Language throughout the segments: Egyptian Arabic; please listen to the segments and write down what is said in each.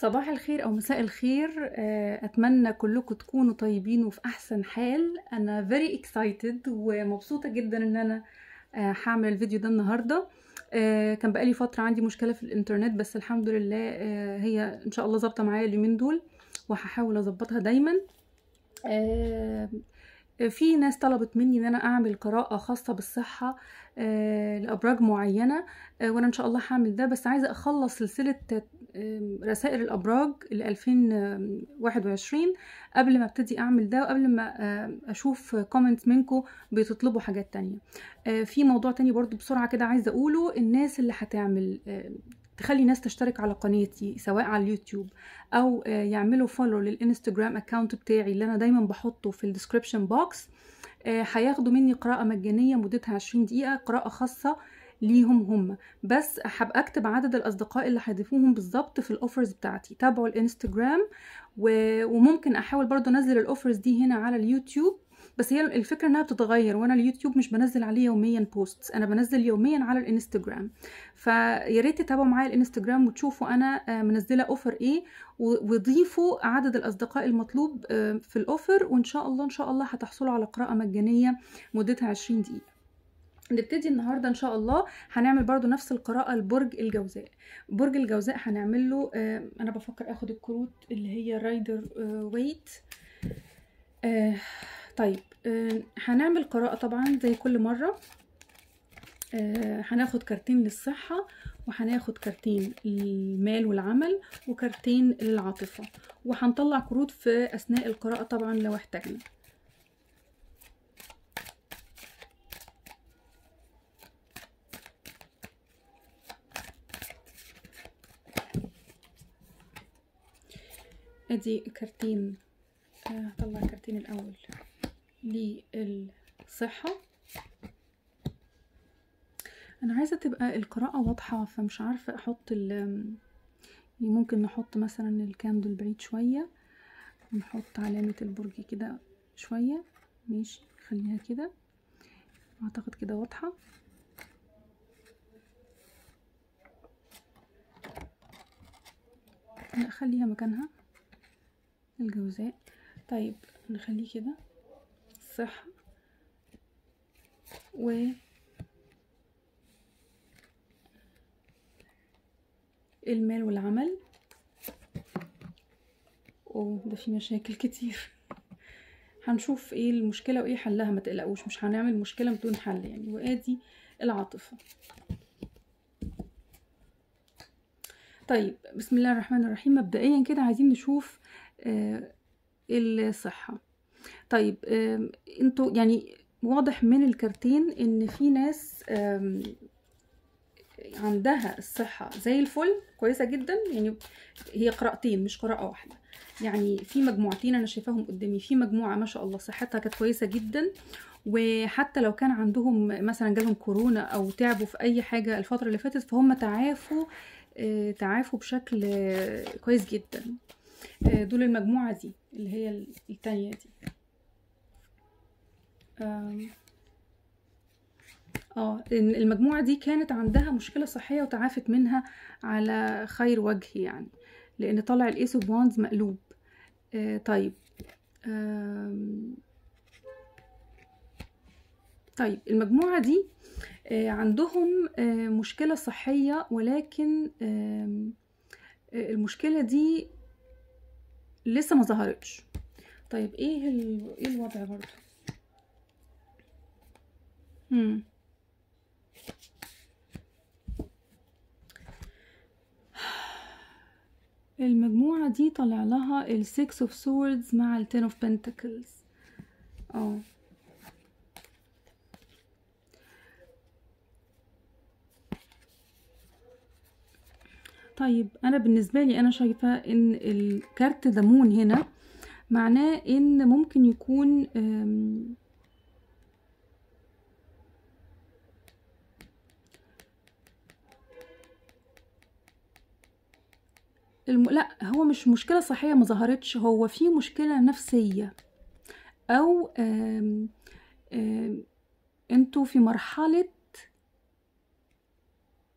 صباح الخير او مساء الخير آه، اتمنى كلكم تكونوا طيبين وفي احسن حال انا very excited ومبسوطه جدا ان انا آه، هعمل الفيديو ده النهارده آه، كان بقالي فتره عندي مشكله في الانترنت بس الحمد لله آه، هي ان شاء الله ظابطه معايا اليومين دول وهحاول اظبطها دايما آه، في ناس طلبت مني ان انا اعمل قراءة خاصة بالصحة آه، لابراج معينة آه، وانا ان شاء الله هعمل ده بس عايزة اخلص سلسلة آم، رسائل الابراج ل 2021 قبل ما ابتدي اعمل ده وقبل ما آم، اشوف كومنت منكم بتطلبوا حاجات تانية آه، في موضوع تاني برضو بسرعة كده عايزة اقوله الناس اللي هتعمل آم، تخلي ناس تشترك على قناتي سواء على اليوتيوب او آه، يعملوا فولو للانستجرام اكاونت بتاعي اللي انا دايما بحطه في الديسكريبشن بوكس هياخدوا مني قراءة مجانية مدتها 20 دقيقة قراءة خاصة ليهم هم بس هبقى اكتب عدد الاصدقاء اللي هضيفوهم بالظبط في الاوفرز بتاعتي تابعوا الانستجرام و- وممكن احاول برضو انزل الاوفرز دي هنا على اليوتيوب بس هي الفكره انها بتتغير وانا اليوتيوب مش بنزل عليه يوميا بوستس انا بنزل يوميا على الانستجرام فيا ريت تتابعوا معايا الانستجرام وتشوفوا انا آه، منزله اوفر ايه و- وضيفوا عدد الاصدقاء المطلوب آه، في الاوفر وان شاء الله ان شاء الله هتحصلوا على قراءه مجانيه مدتها 20 دقيقه نبتدي النهارده ان شاء الله هنعمل برضو نفس القراءة لبرج الجوزاء برج الجوزاء هنعمل له آه انا بفكر اخد الكروت اللي هي رايدر آه ويت آه طيب آه هنعمل قراءة طبعا زي كل مرة آه هناخد كارتين للصحة وهناخد كارتين للمال والعمل وكارتين للعاطفة وهنطلع كروت في أثناء القراءة طبعا لو احتاجنا ادي كارتين آه، هطلع كارتين الاول للصحة انا عايزة تبقى القراءة واضحة فمش عارفة احط ال يعني ممكن نحط مثلا الكاندل بعيد شوية نحط علامة البرج كده شوية ماشي خليها كده اعتقد كده واضحة لا خليها مكانها الجوزاء طيب نخليه كده الصحة و المال والعمل اوه ده في مشاكل كتير هنشوف ايه المشكلة وايه حلها ما تقلقوش مش هنعمل مشكلة بدون حل يعني وادي العاطفة طيب بسم الله الرحمن الرحيم مبدئيا كده عايزين نشوف آه الصحة طيب آم، انتوا يعني واضح من الكارتين ان في ناس آم، عندها الصحة زي الفل كويسة جدا يعني هي قراءتين مش قراءة واحدة يعني في مجموعتين انا شايفاهم قدامي في مجموعة ما شاء الله صحتها كانت كويسة جدا وحتى لو كان عندهم مثلا جالهم كورونا او تعبوا في اي حاجة الفترة اللي فاتت فهم تعافوا آه، تعافوا بشكل آه، كويس جدا آه، دول المجموعة دي اللي هي التانية دي آم، اه إن المجموعة دي كانت عندها مشكلة صحية وتعافت منها على خير وجه يعني لأن طلع الإيس اوف وانز مقلوب آه طيب آم، طيب المجموعة دي آه عندهم آه مشكلة صحية ولكن آم، آه المشكلة دي لسه ما ظهرتش طيب ايه ال... ايه الوضع برضو مم. المجموعة دي طلع لها ال Six of Swords مع ال Ten of Pentacles اه طيب انا بالنسبة لي انا شايفة ان الكارت ذا مون هنا معناه ان ممكن يكون أم، الم... لا هو مش مشكلة صحية ما ظهرتش هو في مشكلة نفسية او آم آم انتوا في مرحلة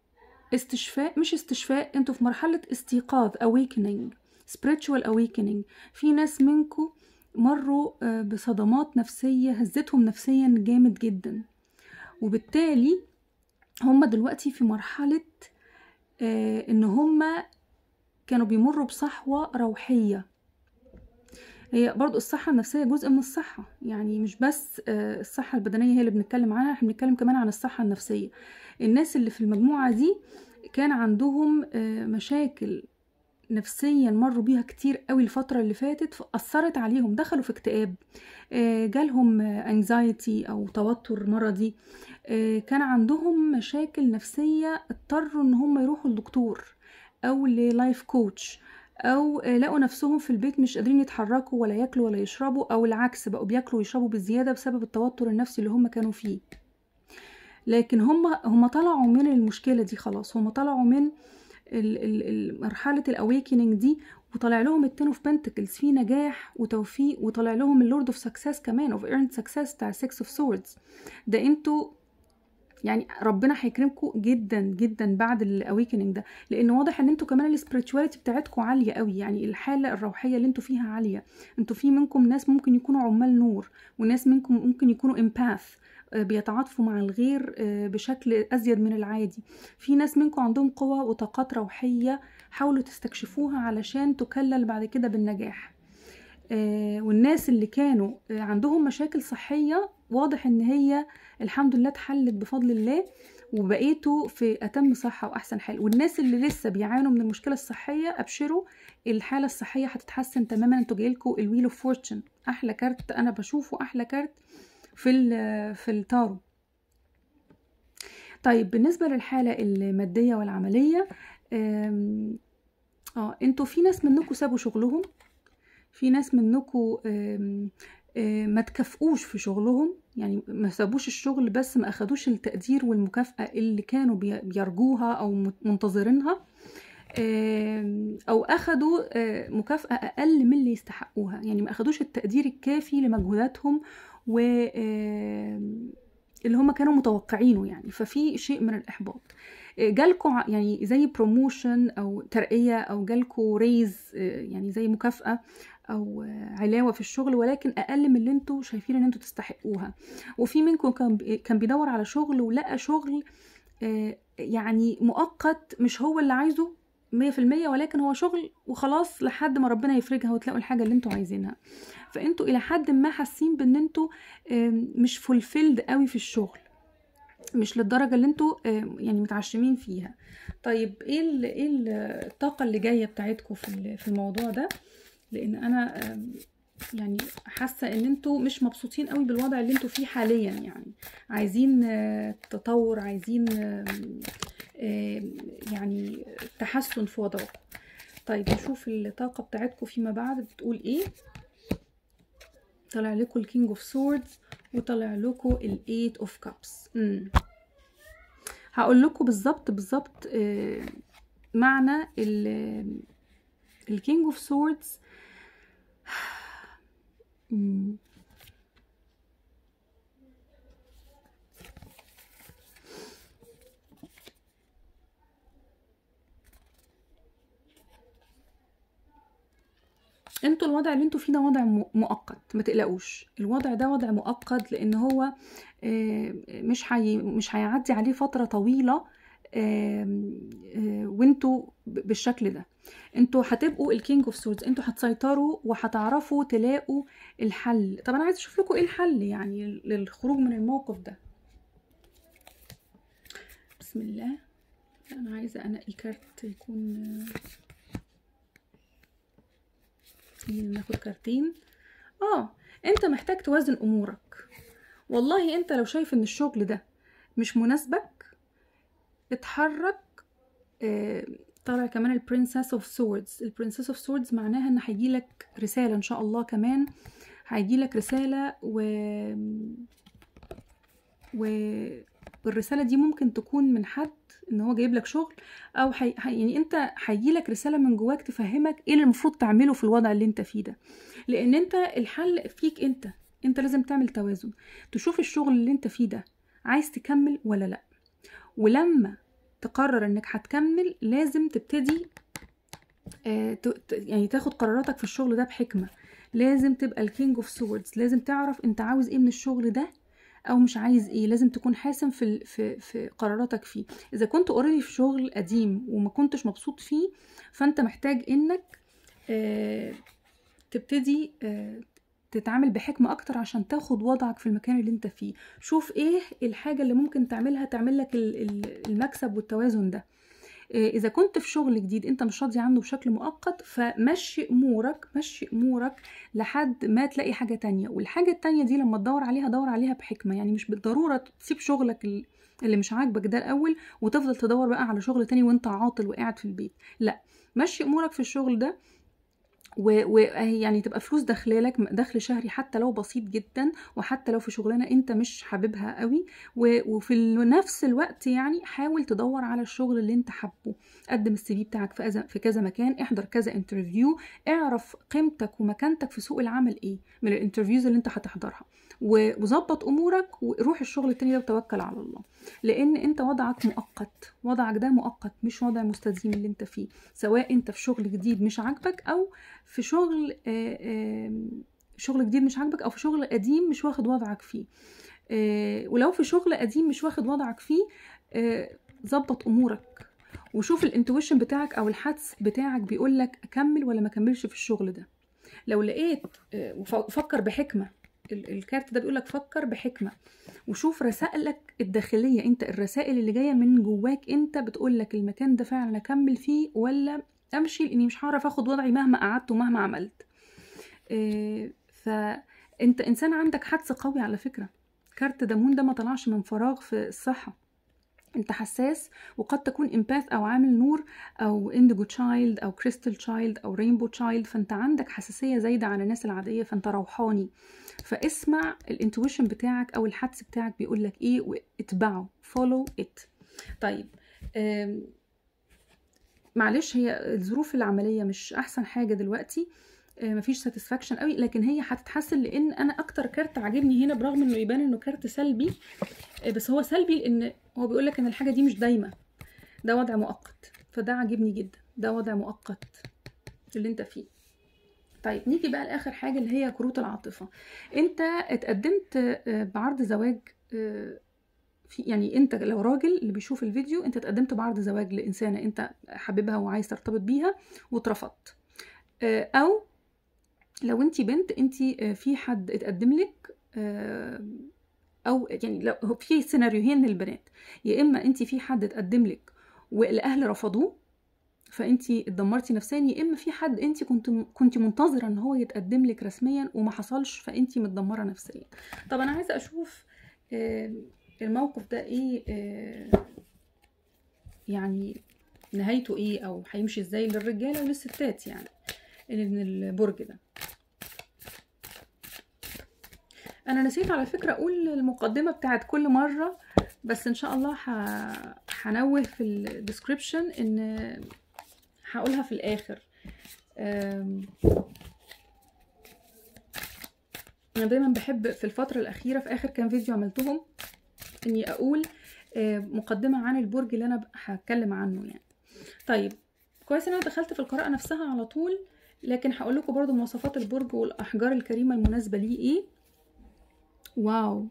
استشفاء مش استشفاء انتوا في مرحلة استيقاظ awakening spiritual awakening في ناس منكم مروا آه، بصدمات نفسية هزتهم نفسيا جامد جدا وبالتالي هم دلوقتي في مرحلة آه، ان هم كانوا بيمروا بصحوة روحية هي برضو الصحة النفسية جزء من الصحة يعني مش بس آه، الصحة البدنية هي اللي بنتكلم عنها احنا بنتكلم كمان عن الصحة النفسية الناس اللي في المجموعة دي كان عندهم مشاكل نفسيا مروا بيها كتير قوي الفترة اللي فاتت فأثرت عليهم دخلوا في اكتئاب جالهم انزايتي أو توتر مرضي كان عندهم مشاكل نفسية اضطروا ان هم يروحوا لدكتور أو للايف كوتش أو لقوا نفسهم في البيت مش قادرين يتحركوا ولا ياكلوا ولا يشربوا أو العكس بقوا بياكلوا ويشربوا بزيادة بسبب التوتر النفسي اللي هم كانوا فيه لكن هم هم طلعوا من المشكلة دي خلاص هم طلعوا من مرحله الاويكننج دي وطلع لهم التين اوف بنتكلز في نجاح وتوفيق وطلع لهم اللورد اوف سكسس كمان اوف ايرن سكسس بتاع 6 اوف سوردز ده انتوا يعني ربنا هيكرمكم جدا جدا بعد الاويكننج ده لان واضح ان انتوا كمان السبirituality بتاعتكم عاليه قوي يعني الحاله الروحيه اللي انتوا فيها عاليه انتوا في منكم ناس ممكن يكونوا عمال نور وناس منكم ممكن يكونوا امباث آه، بيتعاطفوا مع الغير آه، بشكل أزيد من العادي في ناس منكم عندهم قوة وطاقات روحية حاولوا تستكشفوها علشان تكلل بعد كده بالنجاح آه، والناس اللي كانوا عندهم مشاكل صحية واضح ان هي الحمد لله اتحلت بفضل الله وبقيتوا في اتم صحه واحسن حال والناس اللي لسه بيعانوا من المشكله الصحيه ابشروا الحاله الصحيه هتتحسن تماما انتوا جايلكوا الويل اوف فورتشن احلى كارت انا بشوفه احلى كارت في في التارو طيب بالنسبة للحالة المادية والعملية اه انتوا في ناس منكم سابوا شغلهم في ناس منكم ما تكافئوش في شغلهم يعني ما سابوش الشغل بس ما اخدوش التقدير والمكافأة اللي كانوا بيرجوها او منتظرينها او اخدوا مكافأة اقل من اللي يستحقوها يعني ما اخدوش التقدير الكافي لمجهوداتهم و اللي هم كانوا متوقعينه يعني ففي شيء من الاحباط جالكوا يعني زي بروموشن او ترقيه او جالكوا ريز يعني زي مكافاه او علاوه في الشغل ولكن اقل من اللي انتوا شايفين ان انتوا تستحقوها وفي منكم كان كان بيدور على شغل ولقى شغل يعني مؤقت مش هو اللي عايزه مية في المية ولكن هو شغل وخلاص لحد ما ربنا يفرجها وتلاقوا الحاجة اللي انتوا عايزينها فانتوا الى حد ما حاسين بان انتوا مش فولفيلد قوي في الشغل مش للدرجة اللي انتوا يعني متعشمين فيها طيب ايه ايه الطاقة اللي جاية بتاعتكم في في الموضوع ده لان انا يعني حاسه ان انتوا مش مبسوطين قوي بالوضع اللي انتوا فيه حاليا يعني عايزين تطور عايزين يعني تحسن في وضعكم طيب نشوف الطاقه بتاعتكم فيما بعد بتقول ايه طلع لكم الكينج اوف سوردز وطلع لكم الايت اوف كابس هقول لكم بالظبط بالظبط آه، معنى الكينج اوف سوردز انتوا الوضع اللي انتوا فيه ده وضع مؤقت ما تقلقوش الوضع ده وضع مؤقت لان هو آه، مش حي مش هيعدي عليه فتره طويله آه، وانتوا بالشكل ده انتوا هتبقوا الكينج اوف سورز انتوا هتسيطروا وهتعرفوا تلاقوا الحل طب انا عايز اشوف لكم ايه الحل يعني للخروج من الموقف ده بسم الله انا عايزه انقي كارت يكون ناخد كارتين اه انت محتاج توازن امورك والله انت لو شايف ان الشغل ده مش مناسبك اتحرك آه طالع كمان البرنسس اوف سوردز البرنسس اوف سوردز معناها ان هيجيلك رساله ان شاء الله كمان هيجيلك رساله و والرساله دي ممكن تكون من حد ان هو جايب لك شغل او حي... يعني انت هيجي لك رساله من جواك تفهمك ايه اللي المفروض تعمله في الوضع اللي انت فيه ده لان انت الحل فيك انت انت لازم تعمل توازن تشوف الشغل اللي انت فيه ده عايز تكمل ولا لا ولما تقرر انك هتكمل لازم تبتدي آه، ت- ت- يعني تاخد قراراتك في الشغل ده بحكمة لازم تبقى الكينج اوف سوردز لازم تعرف انت عاوز ايه من الشغل ده او مش عايز ايه لازم تكون حاسم في ال- في في قراراتك فيه اذا كنت اوريدي في شغل قديم وما كنتش مبسوط فيه فانت محتاج انك آه، تبتدي آه، تتعامل بحكمة أكتر عشان تاخد وضعك في المكان اللي انت فيه شوف ايه الحاجة اللي ممكن تعملها تعمل لك ال- ال- المكسب والتوازن ده آه، إذا كنت في شغل جديد أنت مش راضي عنه بشكل مؤقت فمشي أمورك مشي أمورك لحد ما تلاقي حاجة تانية والحاجة التانية دي لما تدور عليها دور عليها بحكمة يعني مش بالضرورة تسيب شغلك ال- اللي مش عاجبك ده الأول وتفضل تدور بقى على شغل تاني وأنت عاطل وقاعد في البيت لا مشي أمورك في الشغل ده ويعني تبقى فلوس داخلالك دخل شهري حتى لو بسيط جدا وحتى لو في شغلانه انت مش حاببها قوي و- وفي ال- نفس الوقت يعني حاول تدور على الشغل اللي انت حابه قدم السي في بتاعك في كذا في كذا مكان احضر كذا انترفيو اعرف قيمتك ومكانتك في سوق العمل ايه من الانترفيوز اللي انت هتحضرها و- وظبط امورك وروح الشغل التاني ده وتوكل على الله لان انت وضعك مؤقت وضعك ده مؤقت مش وضع مستديم اللي انت فيه سواء انت في شغل جديد مش عاجبك او في شغل آه، آه، شغل جديد مش عاجبك او في شغل قديم مش واخد وضعك فيه آه، ولو في شغل قديم مش واخد وضعك فيه آه، ظبط امورك وشوف الانتويشن بتاعك او الحدس بتاعك بيقول لك اكمل ولا ما اكملش في الشغل ده لو لقيت آه، وف- وفكر بحكمه ال- الكارت ده بيقول لك فكر بحكمه وشوف رسائلك الداخليه انت الرسائل اللي جايه من جواك انت بتقول لك المكان ده فعلا اكمل فيه ولا امشي لاني مش هعرف اخد وضعي مهما قعدت ومهما عملت إيه، فانت انسان عندك حدس قوي على فكره كارت دامون ده ما طلعش من فراغ في الصحه انت حساس وقد تكون امباث او عامل نور او انديجو تشايلد او كريستال تشايلد او رينبو تشايلد فانت عندك حساسيه زايده عن الناس العاديه فانت روحاني فاسمع الانتويشن بتاعك او الحدس بتاعك بيقول لك ايه واتبعه فولو ات طيب آم، معلش هي الظروف العمليه مش احسن حاجه دلوقتي آه، مفيش ساتسفاكشن قوي لكن هي هتتحسن لان انا اكتر كارت عاجبني هنا برغم انه يبان انه كارت سلبي آه، بس هو سلبي لان هو بيقول لك ان الحاجه دي مش دايمه ده وضع مؤقت فده عاجبني جدا ده وضع مؤقت اللي انت فيه طيب نيجي بقى لاخر حاجه اللي هي كروت العاطفه انت اتقدمت آه، بعرض زواج آه، في يعني انت لو راجل اللي بيشوف الفيديو انت اتقدمت بعرض زواج لانسانه انت حاببها وعايز ترتبط بيها واترفضت آه، او لو انت بنت انت آه، في حد اتقدم لك آه، او يعني لو هو في سيناريوهين للبنات يا اما انت في حد اتقدم لك والاهل رفضوه فانت اتدمرتي نفسيا يا اما في حد انت كنت كنت منتظره ان هو يتقدم لك رسميا وما حصلش فانت متدمره نفسيا طب انا عايزه اشوف آه، الموقف ده ايه آه، يعني نهايته ايه او هيمشي ازاي للرجاله وللستات يعني اللي من البرج ده انا نسيت على فكره اقول المقدمه بتاعت كل مره بس ان شاء الله ه- هنوه في الديسكريبشن ان هقولها في الاخر أم، انا دايما بحب في الفتره الاخيره في اخر كام فيديو عملتهم اني اقول آه، مقدمه عن البرج اللي انا هتكلم عنه يعني طيب كويس ان انا دخلت في القراءه نفسها على طول لكن هقول لكم برضو مواصفات البرج والاحجار الكريمه المناسبه ليه ايه واو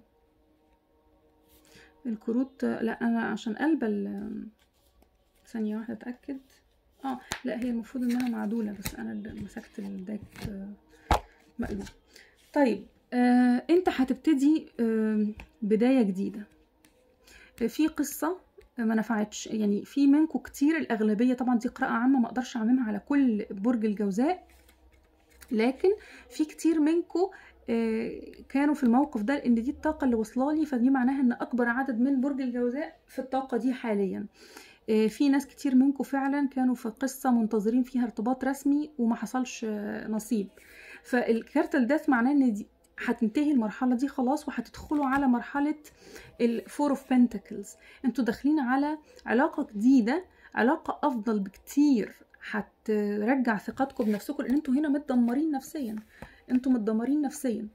الكروت لا انا عشان قلبه ال- ثانيه واحده اتاكد اه لا هي المفروض ان انا معدوله بس انا اللي مسكت الداك آه، مقلوب طيب آه، انت هتبتدي آه، بدايه جديده في قصه ما نفعتش يعني في منكم كتير الاغلبيه طبعا دي قراءه عامه ما اقدرش اعممها على كل برج الجوزاء لكن في كتير منكم كانوا في الموقف ده لان دي الطاقه اللي واصله لي فدي معناها ان اكبر عدد من برج الجوزاء في الطاقه دي حاليا آه، في ناس كتير منكم فعلا كانوا في قصه منتظرين فيها ارتباط رسمي وما حصلش آه، نصيب فالكارت الداث معناه ان دي هتنتهي المرحلة دي خلاص وهتدخلوا على مرحلة الفور اوف بنتكلز انتوا داخلين على علاقة جديدة علاقة افضل بكتير هترجع ثقتكم بنفسكم لان انتوا هنا متدمرين نفسيا انتوا متدمرين نفسيا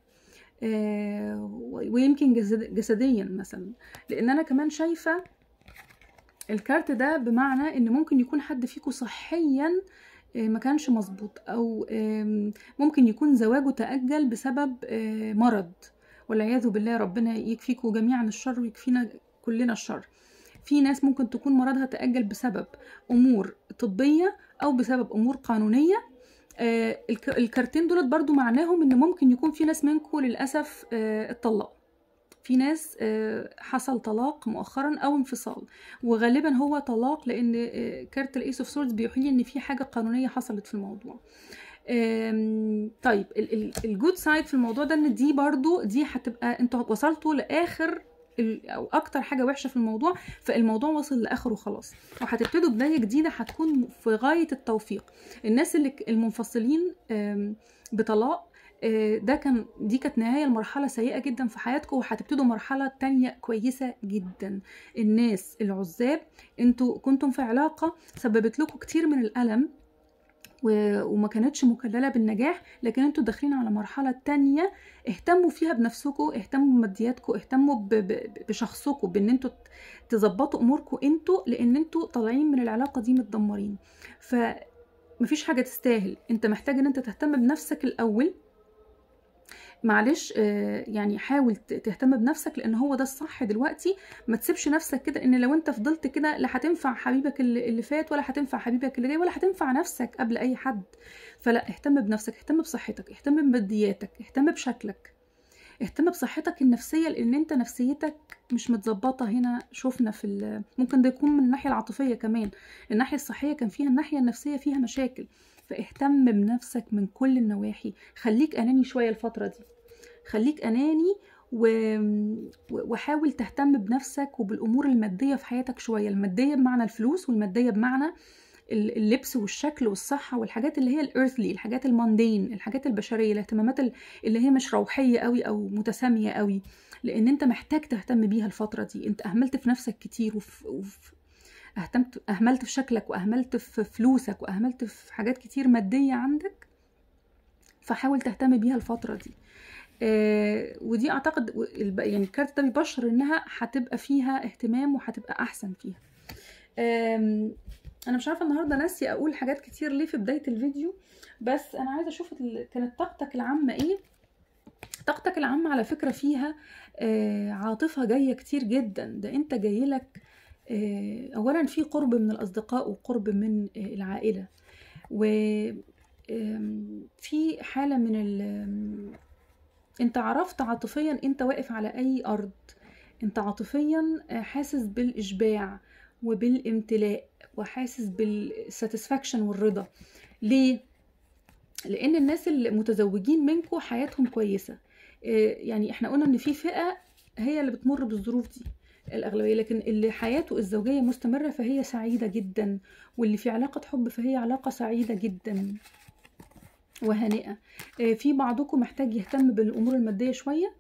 آه، ويمكن جسد- جسديا مثلا لان انا كمان شايفة الكارت ده بمعنى ان ممكن يكون حد فيكم صحيا آه، ما كانش مظبوط او آم، ممكن يكون زواجه تأجل بسبب آه، مرض والعياذ بالله ربنا يكفيكم جميعا الشر ويكفينا كلنا الشر في ناس ممكن تكون مرضها تأجل بسبب أمور طبية أو بسبب أمور قانونية آه، الك- الكارتين دولت برضو معناهم ان ممكن يكون في ناس منكم للأسف آه، اتطلقوا في ناس آه، حصل طلاق مؤخرا او انفصال وغالبا هو طلاق لان آه، كارت الايس اوف سورد بيوحي لي ان في حاجه قانونيه حصلت في الموضوع آم، طيب الجود سايد في الموضوع ده ان دي برضو دي هتبقى انتوا وصلتوا لاخر ال- او اكتر حاجه وحشه في الموضوع فالموضوع وصل لاخره خلاص وهتبتدوا بدايه جديده هتكون في غايه التوفيق الناس اللي ك- المنفصلين آم، بطلاق آه، ده كان دي كانت نهايه لمرحله سيئه جدا في حياتكم وهتبتدوا مرحله تانية كويسه جدا الناس العزاب انتوا كنتم في علاقه سببت لكم كتير من الالم و- وما كانتش مكلله بالنجاح لكن انتوا داخلين على مرحله تانية اهتموا فيها بنفسكم اهتموا بمادياتكم اهتموا ب- ب- بشخصكم بان انتوا ت- تظبطوا اموركم انتوا لان انتوا طالعين من العلاقه دي متدمرين فمفيش حاجه تستاهل انت محتاج ان انت تهتم بنفسك الاول معلش آه، يعني حاول ت- تهتم بنفسك لان هو ده الصح دلوقتي ما تسيبش نفسك كده ان لو انت فضلت كده لا هتنفع حبيبك اللي اللي فات ولا هتنفع حبيبك اللي جاي ولا هتنفع نفسك قبل اي حد فلا اهتم بنفسك اهتم بصحتك اهتم بمادياتك اهتم بشكلك اهتم بصحتك النفسيه لان انت نفسيتك مش متظبطه هنا شفنا في ال- ممكن ده يكون من الناحيه العاطفيه كمان الناحيه الصحيه كان فيها الناحيه النفسيه فيها مشاكل فاهتم بنفسك من كل النواحي خليك اناني شويه الفتره دي خليك اناني و... و- وحاول تهتم بنفسك وبالامور الماديه في حياتك شويه الماديه بمعنى الفلوس والماديه بمعنى ال- اللبس والشكل والصحه والحاجات اللي هي الارثلي الحاجات الماندين الحاجات البشريه الاهتمامات ال- اللي هي مش روحيه قوي او متساميه قوي لان انت محتاج تهتم بيها الفتره دي انت اهملت في نفسك كتير وفي, وفي اهتمت اهملت في شكلك واهملت في فلوسك واهملت في حاجات كتير ماديه عندك فحاول تهتم بيها الفتره دي آه، ودي اعتقد و- الب- يعني الكارت ده بيبشر انها هتبقى فيها اهتمام وهتبقى احسن فيها آم، انا مش عارفه النهارده ناسي اقول حاجات كتير ليه في بدايه الفيديو بس انا عايزه اشوف ال- كانت طاقتك العامه ايه طاقتك العامه على فكره فيها آه، عاطفه جايه كتير جدا ده انت جايلك آه، اولا في قرب من الاصدقاء وقرب من آه، العائله و آم، في حاله من ال آم، انت عرفت عاطفيا انت واقف على اي ارض انت عاطفيا آه، حاسس بالاشباع وبالامتلاء وحاسس بالساتسفاكشن والرضا ليه لان الناس المتزوجين منكم حياتهم كويسه آه، يعني احنا قلنا ان في فئه هي اللي بتمر بالظروف دي الاغلبيه لكن اللي حياته الزوجيه مستمره فهي سعيده جدا واللي في علاقه حب فهي علاقه سعيده جدا وهانئه آه، في بعضكم محتاج يهتم بالامور الماديه شويه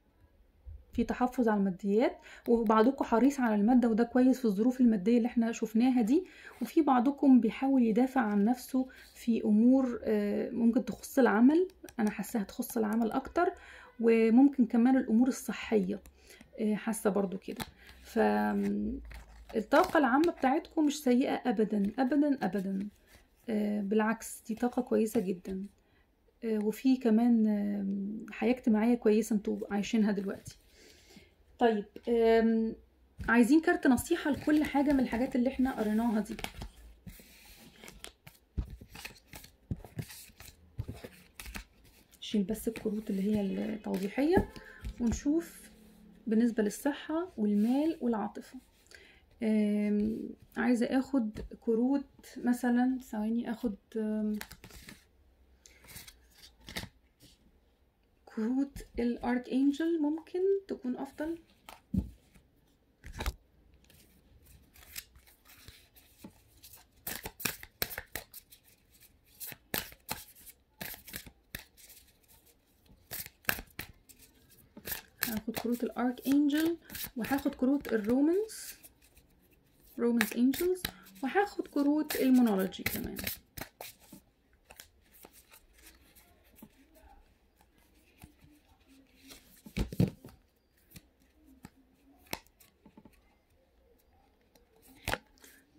في تحفظ على الماديات وبعضكم حريص على المادة وده كويس في الظروف المادية اللي احنا شفناها دي وفي بعضكم بيحاول يدافع عن نفسه في أمور آه، ممكن تخص العمل أنا حاساها تخص العمل أكتر وممكن كمان الأمور الصحية آه، حاسة برضو كده فالطاقة العامة بتاعتكم مش سيئة أبدا أبدا أبدا آه، بالعكس دي طاقة كويسة جدا آه، وفي كمان آم، حياة اجتماعية كويسة انتوا عايشينها دلوقتي طيب آم، عايزين كارت نصيحة لكل حاجة من الحاجات اللي احنا قريناها دي نشيل بس الكروت اللي هي التوضيحية ونشوف بالنسبة للصحة والمال والعاطفة آم، عايزة اخد كروت مثلا ثواني اخد آم، كروت الارك انجل ممكن تكون افضل هاخد كروت الارك انجل وهاخد كروت الرومانس رومانس انجلز وهاخد كروت المونولوجي كمان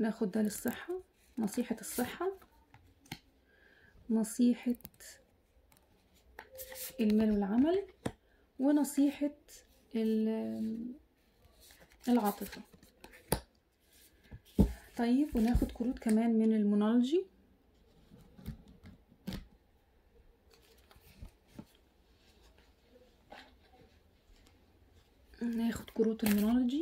ناخد ده للصحة نصيحة الصحة نصيحة المال والعمل ونصيحة العاطفة طيب وناخد كروت كمان من المونولوجي ناخد كروت المونولوجي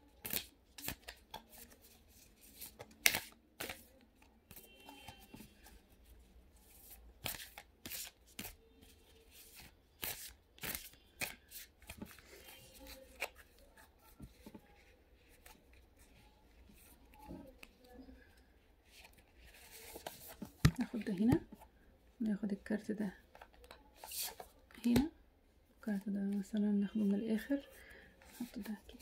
ناخد ده هنا ناخد الكارت ده هنا الكارت ده مثلا ناخده من الاخر نحط ده كده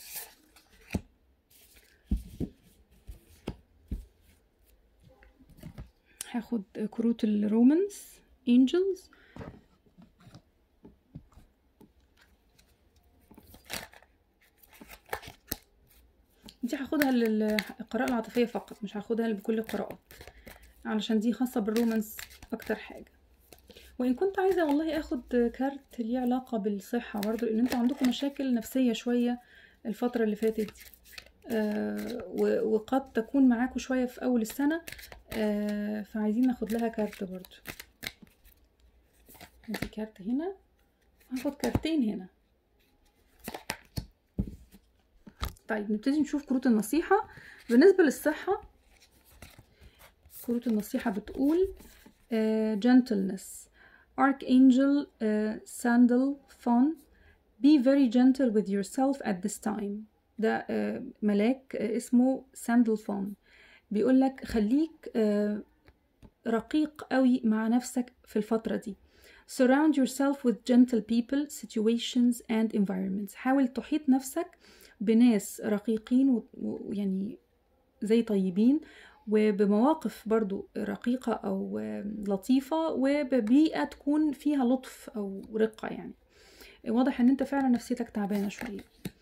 هاخد كروت الرومانس انجلز دي هاخدها للقراءة العاطفية فقط مش هاخدها بكل القراءات علشان دي خاصة بالرومانس أكتر حاجة وإن كنت عايزة والله أخد كارت ليه علاقة بالصحة برضو لأن انتوا عندكم مشاكل نفسية شوية الفترة اللي فاتت دي آه وقد تكون معاكم شوية في أول السنة آه فعايزين ناخد لها كارت برضو دي كارت هنا هاخد كارتين هنا طيب نبتدي نشوف كروت النصيحة بالنسبة للصحة كروت النصيحة بتقول uh, gentleness Archangel uh, Sandal Fon Be very gentle with yourself at this time ده uh, ملاك uh, اسمه ساندل فون بيقول لك خليك uh, رقيق قوي مع نفسك في الفترة دي Surround yourself with gentle people, situations and environments حاول تحيط نفسك بناس رقيقين ويعني زي طيبين وبمواقف برضو رقيقة أو لطيفة وببيئة تكون فيها لطف أو رقة يعني واضح ان انت فعلا نفسيتك تعبانة شوية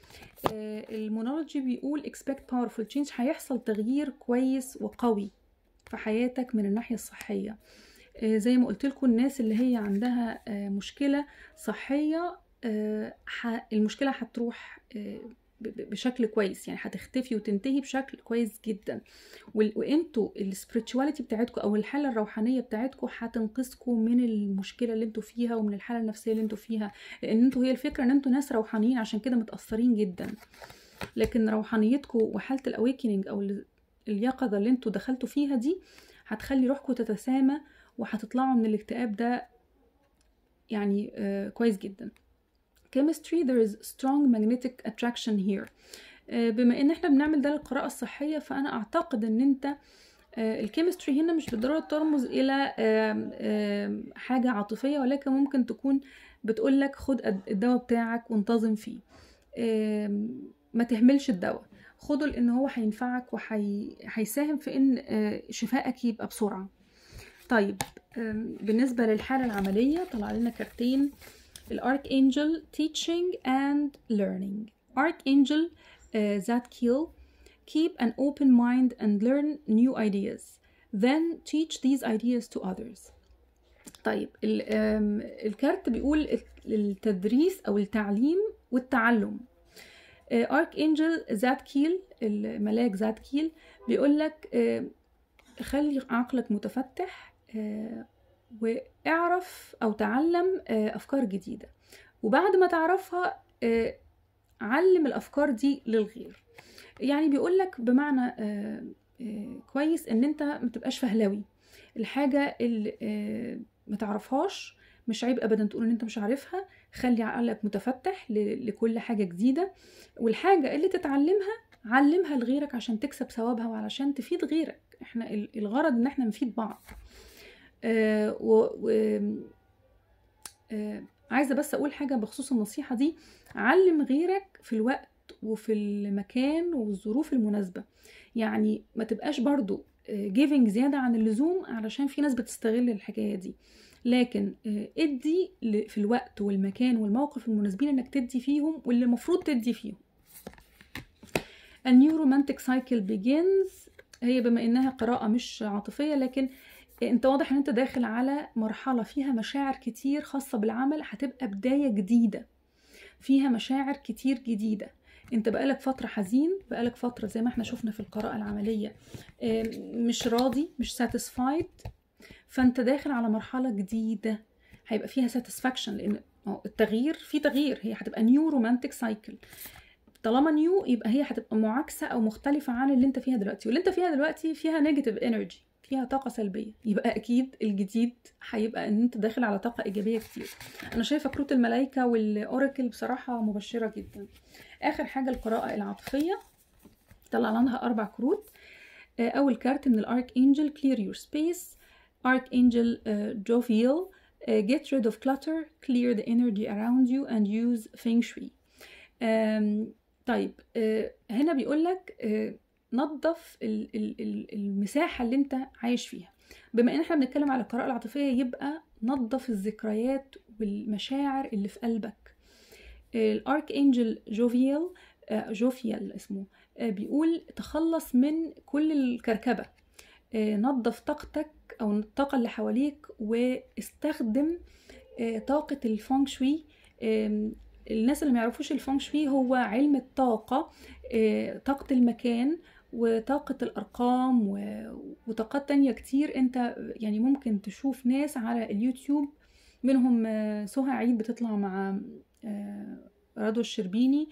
المونولوجي بيقول expect powerful change هيحصل تغيير كويس وقوي في حياتك من الناحية الصحية زي ما قلت لكم الناس اللي هي عندها مشكلة صحية المشكلة هتروح بشكل كويس يعني هتختفي وتنتهي بشكل كويس جدا وانتوا السبريتشواليتي بتاعتكم او الحاله الروحانيه بتاعتكم هتنقذكم من المشكله اللي انتوا فيها ومن الحاله النفسيه اللي انتوا فيها لان انتوا هي الفكره ان انتوا ناس روحانيين عشان كده متاثرين جدا لكن روحانيتكم وحاله الاويكننج او اليقظه اللي انتوا دخلتوا فيها دي هتخلي روحكم تتسامى وهتطلعوا من الاكتئاب ده يعني آه كويس جدا chemistry there is strong magnetic attraction here بما ان احنا بنعمل ده للقراءة الصحية فانا اعتقد ان انت الكيمستري هنا مش بالضرورة ترمز الى حاجة عاطفية ولكن ممكن تكون بتقولك خد الدواء بتاعك وانتظم فيه ما تهملش الدواء خده لان هو هينفعك وهيساهم في ان شفائك يبقى بسرعة طيب بالنسبة للحالة العملية طلع لنا كارتين الاركانجل teaching and learning archangel uh, Zadkiel keep an open mind and learn new ideas then teach these ideas to others طيب الكارت بيقول التدريس او التعليم والتعلم اركانجل زادكيل الملاك زادكيل بيقول لك خلي عقلك متفتح واعرف او تعلم افكار جديده وبعد ما تعرفها علم الافكار دي للغير يعني بيقول لك بمعنى كويس ان انت ما تبقاش فهلوي الحاجه اللي ما تعرفهاش مش عيب ابدا تقول ان انت مش عارفها خلي عقلك متفتح لكل حاجه جديده والحاجه اللي تتعلمها علمها لغيرك عشان تكسب ثوابها وعلشان تفيد غيرك احنا الغرض ان احنا نفيد بعض آه و, و آه عايزه بس اقول حاجه بخصوص النصيحه دي علم غيرك في الوقت وفي المكان والظروف المناسبه يعني ما تبقاش برضو جيفنج زياده عن اللزوم علشان في ناس بتستغل الحكايه دي لكن ادي في الوقت والمكان والموقف المناسبين انك تدي فيهم واللي المفروض تدي فيهم A new romantic cycle begins هي بما انها قراءه مش عاطفيه لكن انت واضح ان انت داخل على مرحله فيها مشاعر كتير خاصه بالعمل هتبقى بدايه جديده فيها مشاعر كتير جديده انت بقالك فترة حزين بقالك فترة زي ما احنا شفنا في القراءة العملية مش راضي مش ساتيسفايد فانت داخل على مرحلة جديدة هيبقى فيها ساتسفاكشن لان التغيير في تغيير هي هتبقى نيو رومانتك سايكل طالما نيو يبقى هي هتبقى معاكسه او مختلفه عن اللي انت فيها دلوقتي واللي انت فيها دلوقتي فيها نيجاتيف انرجي فيها طاقة سلبية يبقى أكيد الجديد هيبقى إن أنت داخل على طاقة إيجابية كتير أنا شايفة كروت الملايكة والأوراكل بصراحة مبشرة جدا آخر حاجة القراءة العاطفية طلع لنا أربع كروت أول كارت من الأرك إنجل clear your space Arc Angel uh, Jovial uh, get rid of clutter clear the energy around you and use feng shui um, طيب uh, هنا بيقول لك uh, نظف المساحة اللي انت عايش فيها بما ان احنا بنتكلم على القراءة العاطفية يبقى نظف الذكريات والمشاعر اللي في قلبك الارك انجل جوفيال جوفيال اسمه بيقول تخلص من كل الكركبة نظف طاقتك او الطاقة اللي حواليك واستخدم طاقة الفونغ شوي الناس اللي ما يعرفوش الفونغ شوي هو علم الطاقة طاقة المكان وطاقة الأرقام وطاقات تانية كتير انت يعني ممكن تشوف ناس على اليوتيوب منهم سهى عيد بتطلع مع رضوى الشربيني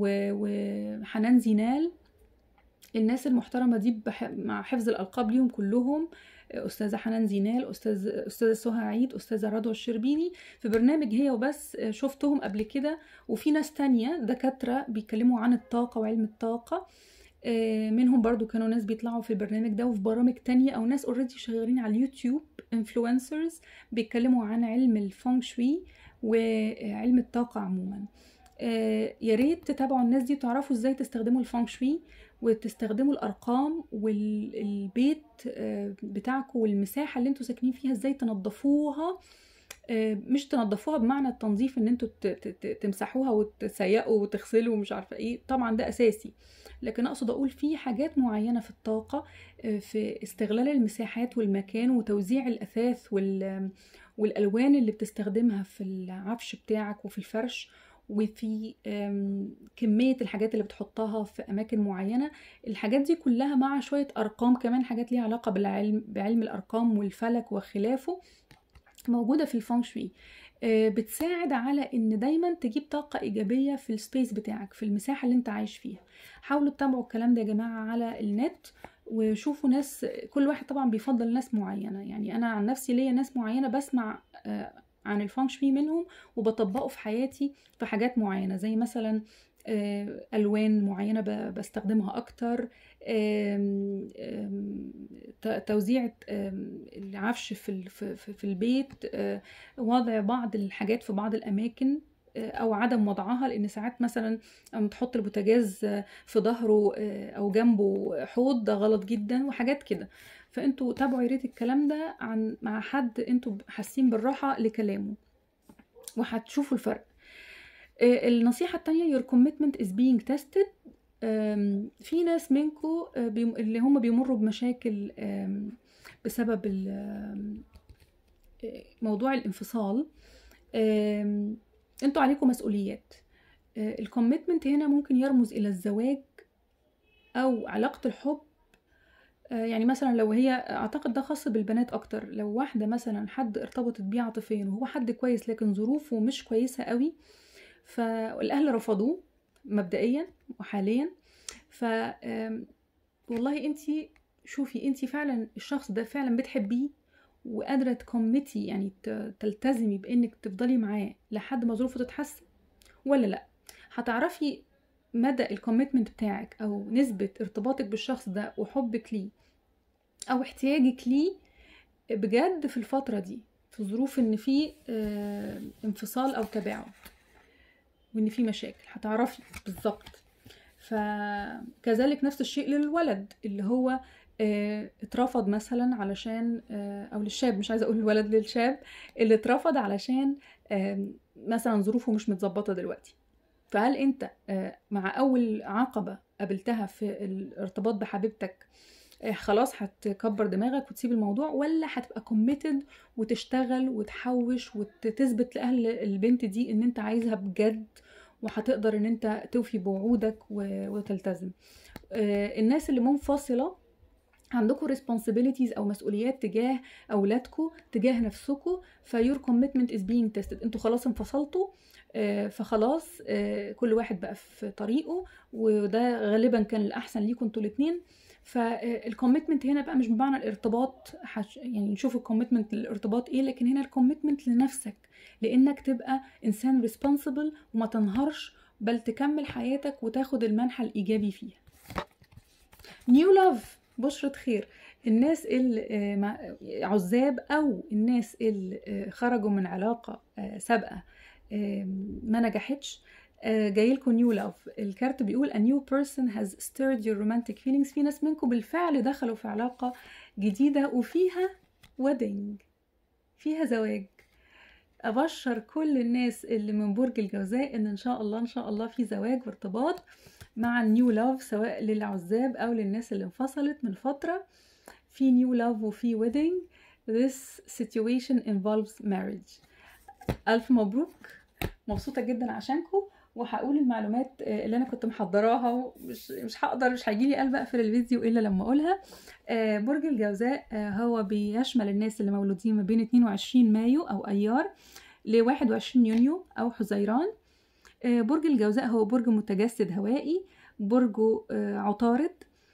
وحنان زينال الناس المحترمة دي مع حفظ الألقاب ليهم كلهم أستاذة حنان زينال أستاذ أستاذة سهى عيد أستاذة رضوى الشربيني في برنامج هي وبس شفتهم قبل كده وفي ناس تانية دكاترة بيتكلموا عن الطاقة وعلم الطاقة منهم برضو كانوا ناس بيطلعوا في البرنامج ده وفي برامج تانية أو ناس اوريدي شغالين على اليوتيوب انفلونسرز بيتكلموا عن علم الفونغ شوي وعلم الطاقة عموما يا ريت تتابعوا الناس دي وتعرفوا ازاي تستخدموا الفونغ شوي وتستخدموا الارقام والبيت بتاعكم والمساحه اللي انتوا ساكنين فيها ازاي تنظفوها مش تنظفوها بمعنى التنظيف ان انتوا تمسحوها وتسيقوا وتغسلوا ومش عارفه ايه طبعا ده اساسي لكن اقصد اقول في حاجات معينه في الطاقه في استغلال المساحات والمكان وتوزيع الاثاث والالوان اللي بتستخدمها في العفش بتاعك وفي الفرش وفي كمية الحاجات اللي بتحطها في أماكن معينة الحاجات دي كلها مع شوية أرقام كمان حاجات ليها علاقة بالعلم بعلم الأرقام والفلك وخلافه موجودة في الفونغ شوي بتساعد على ان دايما تجيب طاقة ايجابية في السبيس بتاعك في المساحة اللي انت عايش فيها حاولوا تتابعوا الكلام ده يا جماعة على النت وشوفوا ناس كل واحد طبعا بيفضل ناس معينة يعني انا عن نفسي ليا ناس معينة بسمع عن الفونغ شوي منهم وبطبقه في حياتي في حاجات معينه زي مثلا الوان معينه بستخدمها اكتر توزيع العفش في في البيت وضع بعض الحاجات في بعض الاماكن او عدم وضعها لان ساعات مثلا لما تحط البوتاجاز في ظهره او جنبه حوض ده غلط جدا وحاجات كده فانتوا تابعوا يا ريت الكلام ده عن مع حد انتوا حاسين بالراحه لكلامه وهتشوفوا الفرق النصيحة التانية your commitment is being tested في ناس منكم اللي هم بيمروا بمشاكل بسبب موضوع الانفصال انتوا عليكم مسؤوليات الكوميتمنت هنا ممكن يرمز الى الزواج او علاقة الحب يعني مثلا لو هي اعتقد ده خاص بالبنات اكتر لو واحده مثلا حد ارتبطت بيه عاطفيا وهو حد كويس لكن ظروفه مش كويسه قوي فالاهل رفضوه مبدئيا وحاليا ف والله انت شوفي انت فعلا الشخص ده فعلا بتحبيه وقادره تكمتي يعني تلتزمي بانك تفضلي معاه لحد ما ظروفه تتحسن ولا لا هتعرفي مدى الكوميتمنت بتاعك او نسبة ارتباطك بالشخص ده وحبك ليه او احتياجك ليه بجد في الفترة دي في ظروف ان في اه انفصال او تباعد وان في مشاكل هتعرفي بالظبط فكذلك نفس الشيء للولد اللي هو اه اترفض مثلا علشان اه او للشاب مش عايزه اقول الولد للشاب اللي اترفض علشان مثلا ظروفه مش متظبطه دلوقتي فهل انت مع اول عقبة قابلتها في الارتباط بحبيبتك آه، خلاص هتكبر دماغك وتسيب الموضوع ولا هتبقى كوميتد وتشتغل وتحوش وتثبت لاهل البنت دي ان انت عايزها بجد وهتقدر ان انت توفي بوعودك وتلتزم آه، الناس اللي منفصله عندكم responsibilities او مسؤوليات تجاه اولادكم تجاه نفسكم فيور commitment is being tested انتوا خلاص انفصلتوا آه، فخلاص آه، كل واحد بقى في طريقه وده غالبا كان الاحسن ليكم انتوا الاثنين فالكوميتمنت هنا بقى مش بمعنى الارتباط يعني نشوف الكوميتمنت للارتباط ايه لكن هنا الكوميتمنت لنفسك لانك تبقى انسان ريسبونسبل وما تنهارش بل تكمل حياتك وتاخد المنحى الايجابي فيها نيو لاف بشرة خير الناس اللي عزاب او الناس اللي خرجوا من علاقة آه، سابقة ما نجحتش آه، جاي لكم نيو لاف الكارت بيقول a new person has stirred your romantic feelings في ناس منكم بالفعل دخلوا في علاقة جديدة وفيها wedding فيها زواج ابشر كل الناس اللي من برج الجوزاء ان ان شاء الله ان شاء الله في زواج وارتباط مع النيو لاف سواء للعزاب او للناس اللي انفصلت من فتره في نيو لاف وفي ويدنج this situation involves marriage الف مبروك مبسوطه جدا عشانكم وهقول المعلومات آه، اللي انا كنت محضراها مش مش هقدر مش هيجي لي قلب اقفل الفيديو الا لما اقولها آه، برج الجوزاء آه، هو بيشمل الناس اللي مولودين ما بين 22 مايو او ايار ل 21 يونيو او حزيران برج الجوزاء هو برج متجسد هوائي برجه عطارد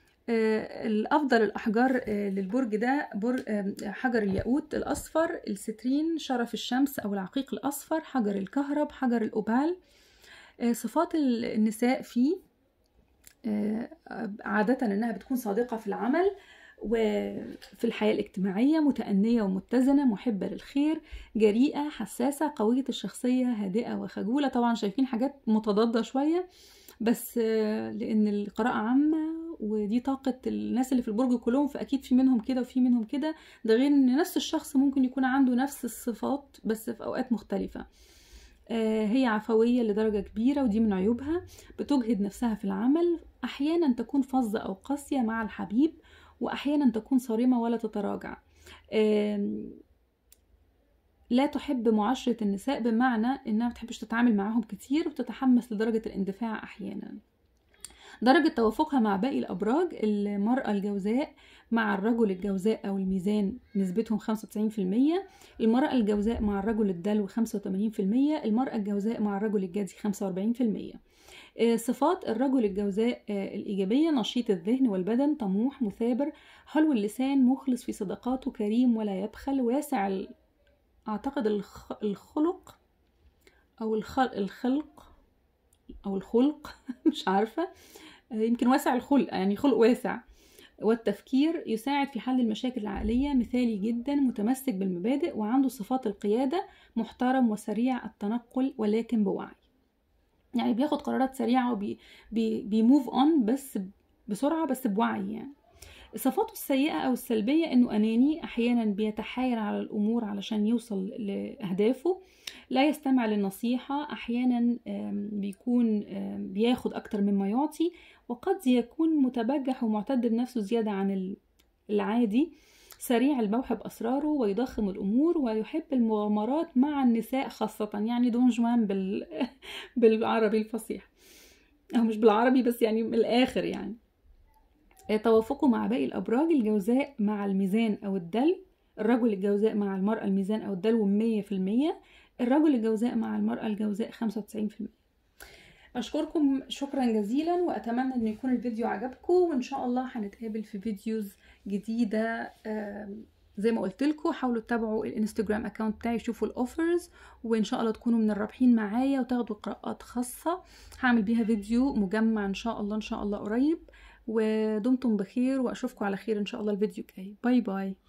الافضل الاحجار للبرج ده حجر الياقوت الاصفر السترين شرف الشمس او العقيق الاصفر حجر الكهرب حجر الاوبال آه، صفات النساء فيه آه، عادة انها بتكون صادقة في العمل وفي الحياة الاجتماعية متأنية ومتزنة محبة للخير جريئة حساسة قوية الشخصية هادئة وخجولة طبعا شايفين حاجات متضادة شوية بس آه، لأن القراءة عامة ودي طاقة الناس اللي في البرج كلهم فأكيد في منهم كده وفي منهم كده ده غير إن نفس الشخص ممكن يكون عنده نفس الصفات بس في أوقات مختلفة آه، هي عفوية لدرجة كبيرة ودي من عيوبها بتجهد نفسها في العمل أحيانا تكون فظة أو قاسية مع الحبيب وأحيانا تكون صارمة ولا تتراجع لا تحب معاشرة النساء بمعنى إنها متحبش تتعامل معاهم كتير وتتحمس لدرجة الاندفاع أحيانا درجة توافقها مع باقي الأبراج المرأة الجوزاء مع الرجل الجوزاء أو الميزان نسبتهم 95% المرأة الجوزاء مع الرجل الدلو 85% المرأة الجوزاء مع الرجل الجدي 45% آه، صفات الرجل الجوزاء آه، الإيجابية نشيط الذهن والبدن طموح مثابر حلو اللسان مخلص في صداقاته كريم ولا يبخل واسع أعتقد الخلق أو الخلق أو الخلق مش عارفة آه، يمكن واسع الخلق يعني خلق واسع والتفكير يساعد في حل المشاكل العقلية مثالي جدا متمسك بالمبادئ وعنده صفات القيادة محترم وسريع التنقل ولكن بوعي يعني بياخد قرارات سريعة وبيموف اون بس بسرعة بس بوعي يعني صفاته السيئة أو السلبية إنه أناني أحيانا بيتحايل على الأمور علشان يوصل لأهدافه لا يستمع للنصيحة أحيانا بيكون بياخد أكتر مما يعطي وقد يكون متبجح ومعتد بنفسه زيادة عن العادي سريع البوح بأسراره ويضخم الأمور ويحب المغامرات مع النساء خاصة يعني دون جوان بال... بالعربي الفصيح أو مش بالعربي بس يعني من الآخر يعني توافقه مع باقي الأبراج الجوزاء مع الميزان أو الدلو الرجل الجوزاء مع المرأة الميزان أو الدلو مية في المية الرجل الجوزاء مع المرأة الجوزاء خمسة وتسعين في المية أشكركم شكرا جزيلا وأتمنى أن يكون الفيديو عجبكم وإن شاء الله هنتقابل في فيديوز جديدة زي ما قلت لكم حاولوا تتابعوا الانستجرام اكونت بتاعي شوفوا الاوفرز وان شاء الله تكونوا من الرابحين معايا وتاخدوا قراءات خاصه هعمل بيها فيديو مجمع ان شاء الله ان شاء الله قريب ودمتم بخير واشوفكم على خير ان شاء الله الفيديو الجاي باي باي